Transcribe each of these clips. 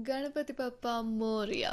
గణపతి పప్ప మోరియా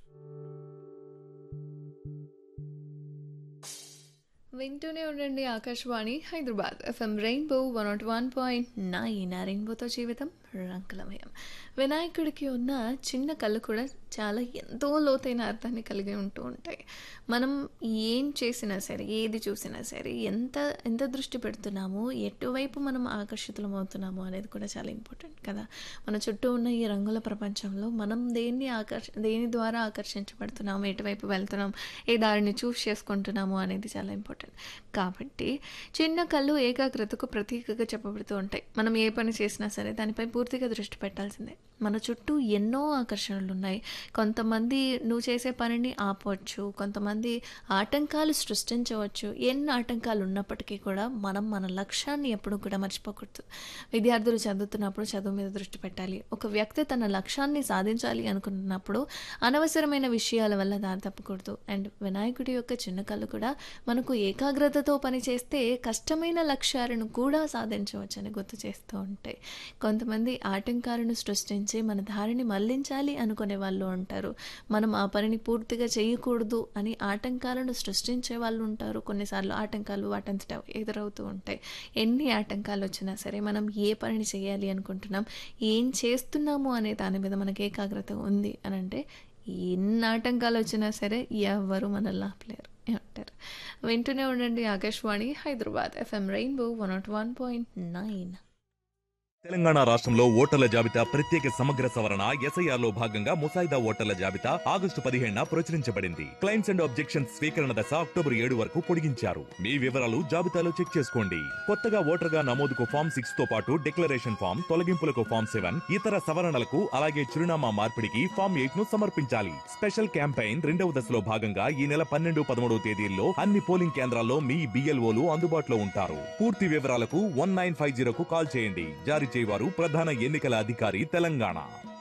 వింటూనే ఉండండి Akashvani Hyderabad FM rainbow one not one point nine ఆ రెయిన్బోతో జీవితం రంగులమయం వినాయకుడికి ఉన్న చిన్న కళ్ళు కూడా చాలా ఎంతో లోతైన అర్థాన్ని కలిగి ఉంటూ ఉంటాయి మనం ఏం చేసినా సరే ఏది చూసినా సరే ఎంత ఎంత దృష్టి పెడుతున్నామో ఎటువైపు మనం ఆకర్షితులం అవుతున్నామో అనేది కూడా చాలా ఇంపార్టెంట్ కదా మన చుట్టూ ఉన్న ఈ రంగుల ప్రపంచంలో మనం దేన్ని ఆకర్ష దేని ద్వారా ఆకర్షించబడుతున్నాము ఎటువైపు వెళ్తున్నాం ఏ దారిని చూస్ చేసుకుంటున్నాము అనేది చాలా ఇంపార్టెంట్ కాబట్టి చిన్న కళ్ళు ఏకాగ్రతకు ప్రతీకగా చెప్పబడుతూ ఉంటాయి మనం ఏ పని చేసినా సరే దానిపై పూర్తిగా దృష్టి పెట్టాల్సిందే మన చుట్టూ ఎన్నో ఆకర్షణలు ఉన్నాయి కొంతమంది నువ్వు చేసే పనిని ఆపవచ్చు కొంతమంది ఆటంకాలు సృష్టించవచ్చు ఎన్ని ఆటంకాలు ఉన్నప్పటికీ కూడా మనం మన లక్ష్యాన్ని ఎప్పుడు కూడా మర్చిపోకూడదు విద్యార్థులు చదువుతున్నప్పుడు చదువు మీద దృష్టి పెట్టాలి ఒక వ్యక్తి తన లక్ష్యాన్ని సాధించాలి అనుకున్నప్పుడు అనవసరమైన విషయాల వల్ల దారి తప్పకూడదు అండ్ వినాయకుడి యొక్క చిన్న కళ్ళు కూడా మనకు ఏకాగ్రతతో పనిచేస్తే కష్టమైన లక్ష్యాలను కూడా సాధించవచ్చని గుర్తు చేస్తూ ఉంటాయి కొంతమంది ఆటంకాలను సృష్టించి మన దారిని మళ్లించాలి అనుకునే వాళ్ళు ఉంటారు మనం ఆ పనిని పూర్తిగా చేయకూడదు అని ఆటంకాలను సృష్టించే వాళ్ళు ఉంటారు కొన్నిసార్లు ఆటంకాలు వాటంతట ఎదురవుతూ ఉంటాయి ఎన్ని ఆటంకాలు వచ్చినా సరే మనం ఏ పనిని చేయాలి అనుకుంటున్నాం ఏం చేస్తున్నాము అనే దాని మీద మనకి ఏకాగ్రత ఉంది అని అంటే ఎన్ని ఆటంకాలు వచ్చినా సరే ఎవరు మనల్ని ఆపలేరు అంటారు వింటూనే ఉండండి Akashvani Hyderabad FM rainbow one not one point nine Telangana రాష్ట్రంలో ఓటర్ల జాబితా ప్రత్యేక సమగ్ర సవరణ ఎస్ఐఆర్ లో భాగంగా ముసాయిదా ఓటర్ల జాబితా ఆగస్టు పదిహేడున ప్రచురించబడింది క్లైమ్స్ అండ్ ఆబ్జెక్షన్స్ స్వీకరణ దశ అక్టోబర్ ఏడు వరకు పొడిగించారు మీ వివరాలు జాబితాలో చెక్ చేసుకోండి కొత్తగా ఓటర్గా నమోదుకు ఫామ్ సిక్స్ తో పాటు డిక్లరేషన్ ఫామ్ తొలగింపులకు ఫామ్ సెవెన్ ఇతర సవరణలకు అలాగే చిరునామా మార్పిడికి ఫామ్ ఎయిట్ ను సమర్పించాలి స్పెషల్ క్యాంపెయిన్ రెండవ దశలో భాగంగా ఈ నెల పన్నెండు పదమూడవ తేదీల్లో అన్ని పోలింగ్ కేంద్రాల్లో మీ బిఎల్ఓలు అందుబాటులో ఉంటారు పూర్తి వివరాలకు వన్ నైన్ ఫైవ్ జీరోకు కాల్ చేయండి జారీ చేయవారు ప్రధాన ఎన్నికల అధికారి తెలంగాణ